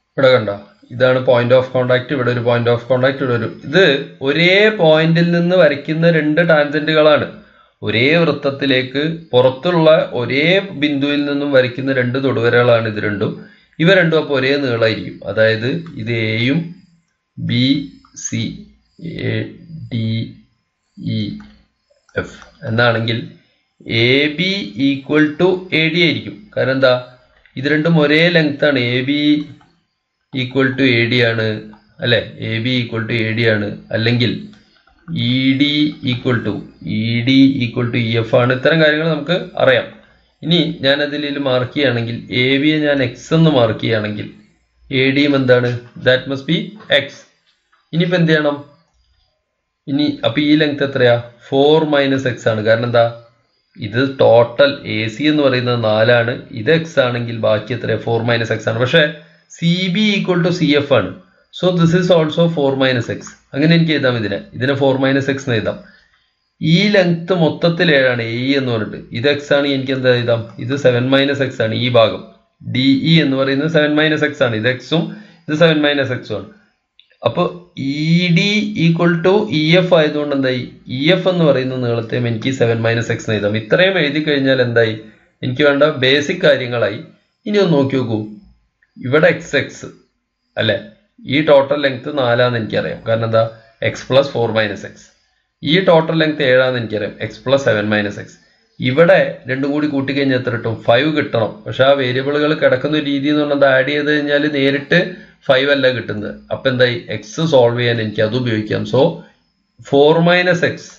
ഇവിടെ കണ്ടോ ഇതാണ് പോയിന്റ് ഓഫ് കോണ്ടാക്ട് ഇവിടെ ഒരു പോയിന്റ് ഓഫ് കോണ്ടാക്ട് ഇവിടെ ഒരു ഇത് ഒരേ പോയിന്റിൽ നിന്ന് വരയ്ക്കുന്ന രണ്ട് ടാൻജന്റുകളാണ് ഒരേ വൃത്തത്തിലേക്ക് പുറത്തുള്ള ഒരേ ബിന്ദുവിൽ നിന്നും വരയ്ക്കുന്ന രണ്ട് തൊടുവരകളാണ് ഇത് രണ്ടും ഇവ രണ്ടും അപ്പോൾ ഒരേ നീളമായിരിക്കും അതായത് ഇത് എയും B C A D E F എന്നാണെങ്കിൽ A B equal to A D ആയിരിക്കും കാരണം എന്താ ഇത് രണ്ടും ഒരേ ലെങ്ത് ആണ് A B equal to A D ആണ് അല്ലെ A B equal to A D ആണ് അല്ലെങ്കിൽ E D equal to E D equal to E F ആണ് ഇത്തരം കാര്യങ്ങൾ നമുക്ക് അറിയാം ഇനി ഞാൻ അതിൽ മാർക്ക് ചെയ്യുകയാണെങ്കിൽ എ ബിയെ ഞാൻ എക്സ് എന്ന് മാർക്ക് ചെയ്യുകയാണെങ്കിൽ എ ഡിയും എന്താണ് ദാറ്റ് മസ്റ്റ് ബി എക്സ് ഇനിയിപ്പോൾ എന്ത് ചെയ്യണം ഇനി അപ്പൊ ഈ ലെങ്ത് എത്രയാ ഫോർ മൈനസ് എക്സ് ആണ് കാരണം എന്താ ഇത് ടോട്ടൽ എ സി എന്ന് പറയുന്നത് നാലാണ് ഇത് എക്സ് ആണെങ്കിൽ ബാക്കി എത്രയാ ഫോർ മൈനസ് എക്സ് ആണ് പക്ഷേ C B equal to C F ആണ് so this is also four minus X അങ്ങനെ എനിക്ക് എഴുതാം ഇതിനെ ഇതിനെ ഫോർ മൈനസ് എക്സ് എന്ന് എഴുതാം ഈ ലെങ്ത് മൊത്തത്തിൽ ഏഴാണ് എ എന്ന് പറഞ്ഞിട്ട് ഇത് എക്സ് ആണ് എനിക്ക് എന്താ എഴുതാം ഇത് സെവൻ മൈനസ് എക്സ് ആണ് ഈ ഭാഗം ഡി ഇ എന്ന് പറയുന്നത് സെവൻ മൈനസ് എക്സ് ആണ് ഇത് എക്സും ഇത് സെവൻ മൈനസ് എക്സും ആണ് അപ്പോൾ E D equal to E F ആയതുകൊണ്ട് എന്തായി ഇ എഫ് എന്ന് പറയുന്ന നീളത്തെയും എനിക്ക് സെവൻ മൈനസ് എക്സ് എഴുതാം ഇത്രയും എഴുതി കഴിഞ്ഞാൽ എന്തായി എനിക്ക് വേണ്ട ബേസിക് കാര്യങ്ങളായി ഇനി ഒന്ന് നോക്കി നോക്കൂ ഇവിടെ എക്സ് എക്സ് അല്ലെ ഈ ടോട്ടൽ ലെങ്ത് നാലാന്ന് എനിക്കറിയാം കാരണം എന്താ X plus four minus X ഈ ടോട്ടൽ ലെങ്ത് ഏഴാന്ന് എനിക്കറിയാം X plus seven minus X ഇവിടെ രണ്ടും കൂടി കൂട്ടിക്കഴിഞ്ഞാൽ എത്ര കിട്ടും ഫൈവ് കിട്ടണം പക്ഷെ ആ വേരിയബിളുകൾ കിടക്കുന്ന രീതി എന്ന് പറഞ്ഞത് ആഡ് ചെയ്ത് കഴിഞ്ഞാൽ നേരിട്ട് ഫൈവ് അല്ല കിട്ടുന്നത് അപ്പൊ എന്തായി എക്സ് സോൾവ് ചെയ്യാൻ എനിക്ക് അത് ഉപയോഗിക്കാം so four minus X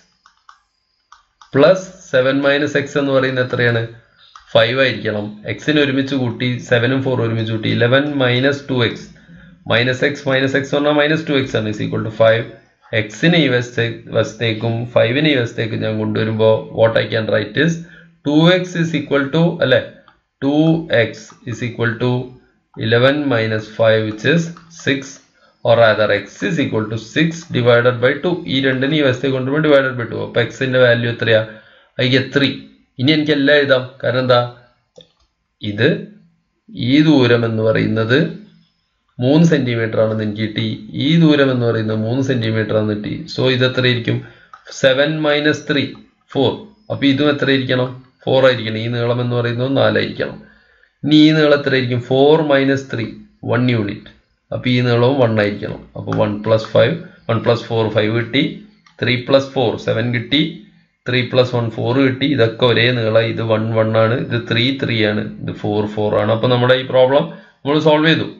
plus seven minus X എന്ന് പറയുന്നത് എത്രയാണ് ഫൈവ് ആയിരിക്കണം എക്സിന് ഒരുമിച്ച് കൂട്ടി സെവനും ഫോറും ഒരുമിച്ച് കൂട്ടി eleven minus two X minus X minus X പറഞ്ഞാൽ മൈനസ് ടു എക്സ് ആണ് ഇസ് ഈക്വൽ ടു ഫൈവ് എക്സിന് ഈ വശത്തേ വശത്തേക്കും ഫൈവിന് ഈ വശത്തേക്കും ഞാൻ കൊണ്ടുവരുമ്പോൾ what I can write is two X is equal to അല്ലെ two X is equal to eleven minus five which is six or other X is equal to six divided by two ഈ രണ്ടിന് ഈ വശത്തേക്ക് കൊണ്ടുപോയി divided by to അപ്പൊ എക്സിന്റെ value എത്രയാ I get three ഇനി എനിക്ക് എല്ലാം എഴുതാം കാരണം എന്താ ഇത് ഈ ദൂരം എന്ന് പറയുന്നത് മൂന്ന് സെന്റിമീറ്റർ ആണെന്ന് എനിക്ക് കിട്ടി ഈ ദൂരം എന്ന് പറയുന്നത് മൂന്ന് സെന്റിമീറ്റർ ആണെന്ന് കിട്ടി സോ ഇത് എത്രയായിരിക്കും സെവൻ മൈനസ് ത്രീ ഫോർ അപ്പൊ ഇതും എത്രയായിരിക്കണം ഫോർ ആയിരിക്കണം ഈ നീളം എന്ന് പറയുന്നത് നാലായിരിക്കണം ഇനി ഈ നീളം എത്രയായിരിക്കും four minus three one unit അപ്പൊ ഈ നീളവും വൺ ആയിരിക്കണം അപ്പൊ one plus five one plus four five കിട്ടി ത്രീ പ്ലസ് ഫോർ സെവൻ കിട്ടി ത്രീ പ്ലസ് വൺ ഫോർ കിട്ടി ഇതൊക്കെ ഒരേ നീളം ഇത് വൺ വൺ ആണ് ഇത് ത്രീ ത്രീ ആണ് ഇത് ഫോർ ഫോർ ആണ് അപ്പൊ നമ്മുടെ ഈ പ്രോബ്ലം നമ്മൾ സോൾവ് ചെയ്തു